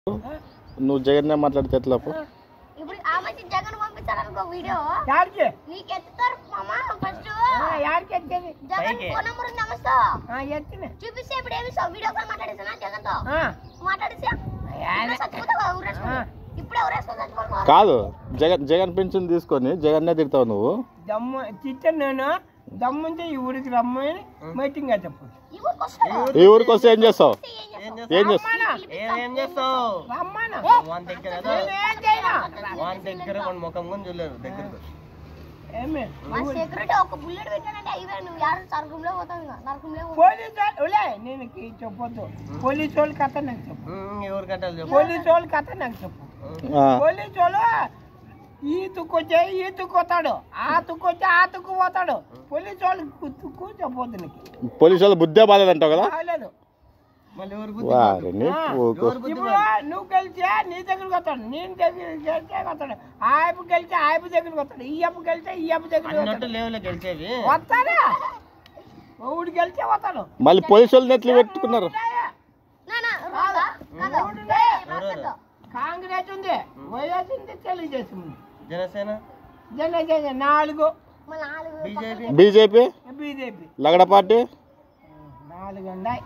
నువ్వు జగన్నే మాట్లాడితే ఎట్లా అప్పు? ఇప్పుడు ఆ మధ్య జగన్ పంపించాలనుకో వీడియో యాడికి నీకు ఎత్తుతారు మామ ఫస్ట్ ఆ, యాడికి ఎక్కేది జగన్ ఫోన్ నెంబర్ ఉంది నమస్తా ఆ, ఎత్తిన చూపిస్తే ఇప్పుడు ఏమి ఇస్తావు వీడియో కాల్ మాట్లాడేసా జగన్ తో ఆ, మాట్లాడేసా యాడ- చచ్చిపోతావు ఊరేసుకొని ఇప్పుడు ఎవరేసుకో చచ్చిపోతావు కాదు జగన్ జగన్ పెన్షన్ తీసుకొని జగన్నే తిడతావు నువ్వు దమ్ము చిచ్చను నేను దమ్ముంటే ఈ ఊరికి రమ్మని మీటింగ్ చెప్పు ఈ ఊరికి వస్తాడు ఈ ఊరికి వస్తే ఏం చేస్తావు ఏం చేస్తావు ఏం చేస్తావు రమ్మనా ఏం ఏం చేస్తావు రమ్మనా వాని దగ్గర ఏదో నేను ఏం చేయనా వాని దగ్గర వాని ముఖం కూడా చూడలేదు దగ్గరకు ఏమి మా సెక్యూరిటీ ఒక బుల్లెట్ పెట్టానంటే అయిపోయి నువ్వు యారు సర్గంలో పోతావు ఇంకా నరకంలో పోతావు. పోలీసు వాళ్ళు ఒలే, నేను ఈ చెప్పొద్దు పోలీసు వాళ్ళ కథ నాకు చెప్పు ఉమ్, ఎవరు కట్టాలి చెప్పు పోలీసు వాళ్ళ కథ నాకు చెప్పు ఆ, పోలీసు వాళ్ళు ఈ తుక్కొచ్చే ఈ తుక్కొతాడు ఆ తుక్కొచ్చే ఆ తుక్కు పోతాడు పోలీసు వాళ్ళు తుక్కు చెప్పొద్దు నీకు పోలీసు వాళ్ళు బుద్ధే బాగాలేదంటావు కదా కాలేదు మళ్ళీ ఎవరు బుద్ధి వారిని ఆ, ఊకు. ఎవరు బుద్ధి ఇప్పుడు నువ్వు గెలిచే నీ దగ్గరికి వస్తాడు నేను దగ్గర గెలిచే వస్తాడు ఆ అప్పు గెలిచే ఆ అప్పు దగ్గరికి వస్తాడు ఈ అప్పు గెలిచే ఈ అప్పు దగ్గరికి అన్నట్టు వస్తాడు లేవులే గెలిచేవి వస్తాడా ఊడి గెలిచే వస్తాడు మళ్ళీ పోలీసు వాళ్ళు ఎట్లా పెట్టుకున్నారు నా, నా, రాదా? కాదు. ఏయ్, మాట్లాడదు. కాంగ్రెస్ ఉంది వైఎస్ ఉంది తెలుగుదేశం ఉంది జనసేన జనసేన నాలుగు మా నాలుగు బీజేపీ బీజేపీ బీజేపీ లగడ పార్టీ నాలుగు ఉన్నాయి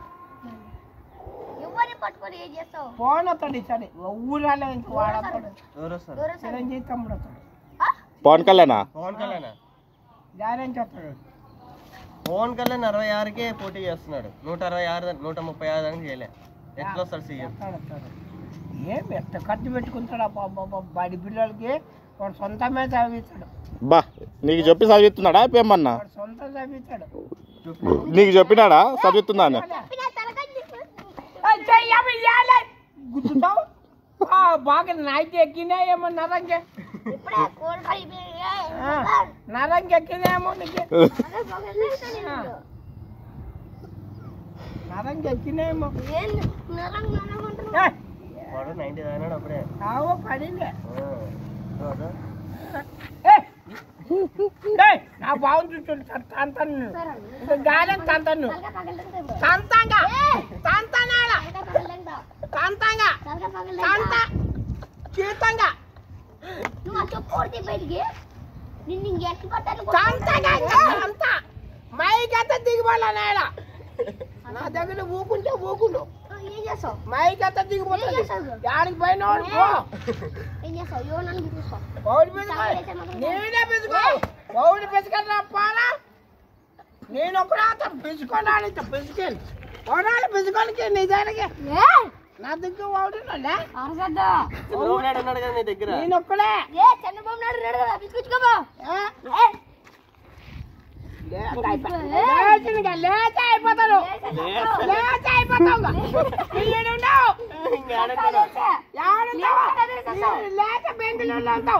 ఎవరిని పట్టుకొని ఏం చేస్తావు ఫోన్ వస్తాడు సరే ఊరాలో ఇంక వాడతాడు ఎవరు వస్తారు ఎవరు సార్? చిరంజీవి తమ్ముడు వస్తాడు ఆ? పవన్ కళ్యాణా పవన్ కళ్యాణ్ గ్యారెంటీ వస్తాడు పవన్ కళ్యాణ్ అరవై ఆరుకే పోటీ చేస్తున్నాడు నూట అరవై ఆరు నూట ముప్పై ఆరు దానికి చేయలే ఎట్లా వస్తాడు సీఎం వస్తాడు వస్తాడు ఏం ఎంత ఖర్చు పెట్టుకుంటాడు అబ్బా బడి పిల్లలకి వాడు సొంతమే చదివిస్తాడు బా నీకు చెప్పి చదివిస్తున్నాడా ఏమన్నా వాడు సొంతం చదివిస్తాడు నీకు చెప్పినాడా చదివిస్తుందా అని చెప్పినా తలకాయ తీసి- ఏయ్, చెయ్యమ్మ, ఇయ్యాలే. గుద్దుతావు ఆ, బాగా నాయితే ఎక్కినా ఏమో నరంగే ఇప్పుడే కోల్డ్ అయిపోయి ఏయ్, ఆ, నరంగి ఎక్కినేమో నీకు అదే పగలేస్తా నేను. నరంగి ఎక్కినేమో ఏం నరం నరం అంటున్నావు? ఏయ్, వాడు నైన్టీ అయినాడు అప్పుడే ఆవో పడిందే ఆ, చూడు. ఏయ్, ఏయ్, నా బాగుంది చూడు తంతను గాలం తంతను తలకాయ పగలదంతా ఇప్పుడు. తంతంగా తంతనాల తలకాయ పగలదంతా. తంతంగా తలకాయ తంత పగలదంతా. చీతంగా నువ్వు ఆ చెప్పు కొడితే బయటికి నిన్ను ఇంకెట్టు పట్టాలి తంతగా అంత మైకంత దిగిపోలే నేల నా దగ్గర ఊకుంటే ఊకుండు ఏం చేస్తావు మైకంత దిగిపోతుంది దానికి పైన వాడు పో. ఏం చేస్తావు యో నన్ను చూసుకో పౌడి పెట్టుకో నేనే పెట్టుకో పౌడి పెట్టుకొని పోనా నేను ఒకడు పెంచుకోవాలి పెంచుకొని పౌడాలు పెంచుకోనికి నీ దానికి నా దగ్గర పౌడులే అరగద్దా చంద్రబాబు నాయుడు ఉన్నాడు కదా నీ దగ్గర నేను ఒక్కడే ఏ చంద్రబాబు నాయుడు రెడీ కదా పిచ్చుకోబో ఏ? లేత అయిపో- లేచినగా లేత అయిపోతాను లేత అయిపోతావు ఈడున్నావు. ఏడున్నావు? నీ లేత బెంగళూరులో ఉంటావు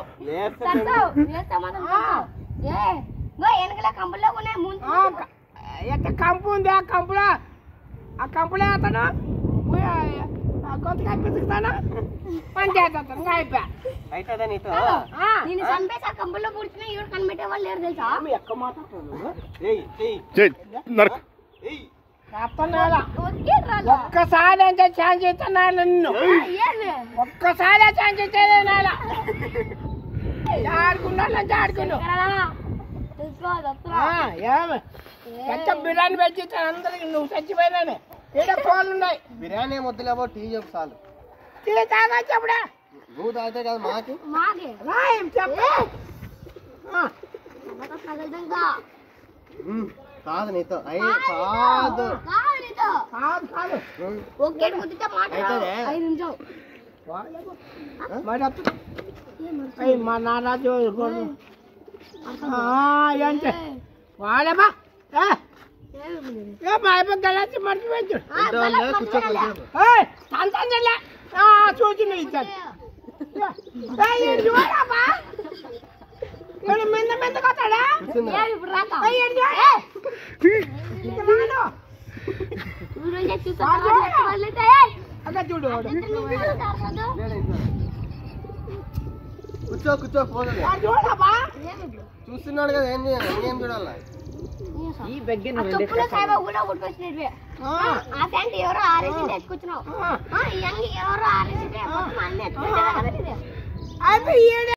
వెనకల కంపల్లో ఉన్నాయి ముందు ఆ, క- ఎట్ట కంపు ఉంది ఆ కంపులో ఆ కంపులో వేస్తాను పోయి ఆ- ఆ గొంతుకాయ పిసుకుతాను పని చేస్తాను అయిపోయా అవుతుందా నీతో ఆ, నేను చంపేసి ఆ కంపల్లో పుడిచిన ఎవరు కనిపెట్టే వాళ్ళు లేరు తెలుసా మీ ఎక్క మాట్లాడుతున్నావు ఏయ్ ఏయ్ చెయ్, నరకు. ఏయ్ చెప్తున్నాడా ఒకే రాలా ఒక్కసారి అంటే ఛాన్స్ ఇస్తున్నాను నిన్ను ఏమి ఒక్కసారి ఛాన్స్ ఇచ్చేది నాల ఆడుకున్నా ఆడుకున్నావు రాలా తెలుసుకో దత్తరా ఆ, ఏమి ఎంత బిర్యానీ పెట్టి అందరికి నువ్వు చచ్చిపోయినానే ఈడ కోళ్ళు ఉన్నాయి బిర్యానీ వద్దులేబో టీ చెప్పు చాలు టీ తాగొచ్చు అప్పుడే నువ్వు తాగితే కదా మాకి మాగే రాయం చెప్పు ఆ, పగలదంగా ఉమ్, కాదు నీతో అయ్యి కాదు కాదు నీతో కాదు కాదు ఉమ్, ఒకే ముద్దితే మాట్లాడు అయితదే. ఐదు నిమిషం మరి అప్పుడు అయ్యి మా నారాజు గొర్రె. ఆ, ఏంటి వాడేబా ఏ ఏ మా అయిపోయి గలాచి మర్చిపోయించు ఎంత వాళ్ళే కూర్చో కొంచెంసేపు. ఏయ్ సంతానలే ఆ సూచన ఇచ్చాను ఏయ్ ఈడు చూడమ్మా ఈడు మింద మింద కొట్టాడా కూర్చుందిరా. ఇప్పుడు రాక ఏయ్ ఈడు చూడు ఇక్కడ రాడు. ఊరు చూస్తా వాడు చూడు. వాళ్ళైతే అక్కడ చూడు వాడు. లేడా ఇంట్లో? కూర్చో కూర్చో ఫోన్ వాడు చూడమ్మా చూస్తున్నాడు కదా ఏం చేయాలి ఏం చూడాలి ఈ బెగ్గి ఆ నువ్వు చెప్పులు సాయిబాబు కూడా కొట్టుకొచ్చినవి ఆ ప్యాంట్ ఎవరో ఆరేసి ఎత్తుకొచ్చినావు ఆ. ఆ, ఈ అంగి ఎవరో ఆరేసి మొత్తం అన్ని ఎత్తుకొచ్చారు కదా ఇది. అయిపోయి